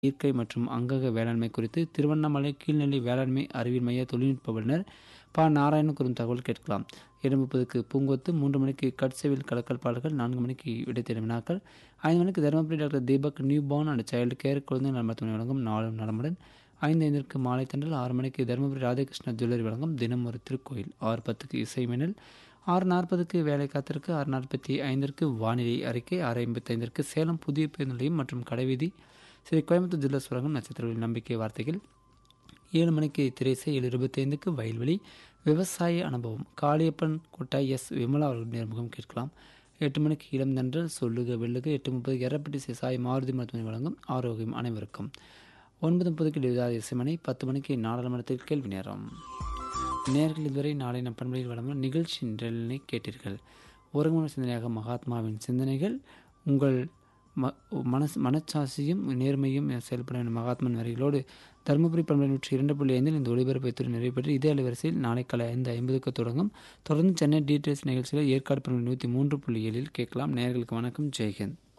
இயற்கை மற்றும் அங்கக வேளாண்மை குறித்து திருவண்ணாமலை கீழ்நிலை வேளாண்மை அறிவியல் மைய தொழில்நுட்ப வல்லுநர் ப நாராயணன் கூறும் தகவல் கேட்கலாம் இரண்டு முப்பதுக்கு பூங்கொத்து மூன்று மணிக்கு கட்செவில் கலக்கல் பாடல்கள் நான்கு மணிக்கு விடைத்தேடும் வினாக்கள் ஐந்து மணிக்கு Dharmapuri doctor Deepak newborn and child care குழந்தை நல மருத்துவமனை வழங்கும் நாளும் நலமுடன் ஐந்து ஐந்திற்கு மாலை தண்டல் ஆறு மணிக்கு தருமபுரி ராதாகிருஷ்ண ஜுவல்லரி வழங்கும் தினம் ஒரு திருக்கோயில் ஆறு பத்துக்கு இசை மின்னல் ஆறு நாற்பதுக்கு வேலை காத்திருக்கு ஆறு நாற்பத்தி ஐந்திற்கு வானிலை அறிக்கை ஆறு ஐம்பத்தைந்திற்கு சேலம் புதிய பேருந்து நிலையம் மற்றும் கடைவீதி ஸ்ரீ கோயம்புத்தூர் ஜில்லா சுரங்கம் நட்சத்திரங்களின் நம்பிக்கை வார்த்தைகள் ஏழு மணிக்கு திரைசை ஏழு இருபத்தைந்துக்கு வயல்வெளி விவசாய அனுபவம் காளியப்பன் கொட்டாய் எஸ் விமலா அவர்கள் நேர்முகம் கேட்கலாம் எட்டு மணிக்கு இளம் தன்றல் சொல்லுக வெள்ளுக எட்டு முப்பது எரப்பட்டி சிசாய் மாருதி மருத்துவமனை வழங்கும் ஆரோக்கியம் அனைவருக்கும் ஒன்பது முப்பதுக்கு டிவிதார் இசைமணி பத்து மணிக்கு நாடாளுமன்றத்தில் கேள்வி நேரம் நேர்கள் இதுவரை நாளை நம் பண்பலையில் வழங்கும் நிகழ்ச்சி நிரலினை கேட்டீர்கள் ஒருங்கிணை சிந்தனையாக மகாத்மாவின் சிந்தனைகள் உங்கள் ம மனஸ் மனச்சாட்சியும் நேர்மையும் செயல்பட வேண்டும் மகாத்மன் வரிகளோடு தருமபுரி பண்பலை நூற்றி இரண்டு புள்ளி ஐந்தில் இந்த ஒளிபரப்பை துறை நிறைவு பெற்று இதே அலைவரிசையில் நாளை காலை ஐந்து ஐம்பதுக்கு தொடங்கும் தொடர்ந்து சென்னை டீட்டெயில்ஸ் நிகழ்ச்சியில் ஏற்காடு பண்பலை நூற்றி மூன்று புள்ளி ஏழில் கேட்கலாம் நேர்களுக்கு வணக்கம் ஜெய்ஹிந்த்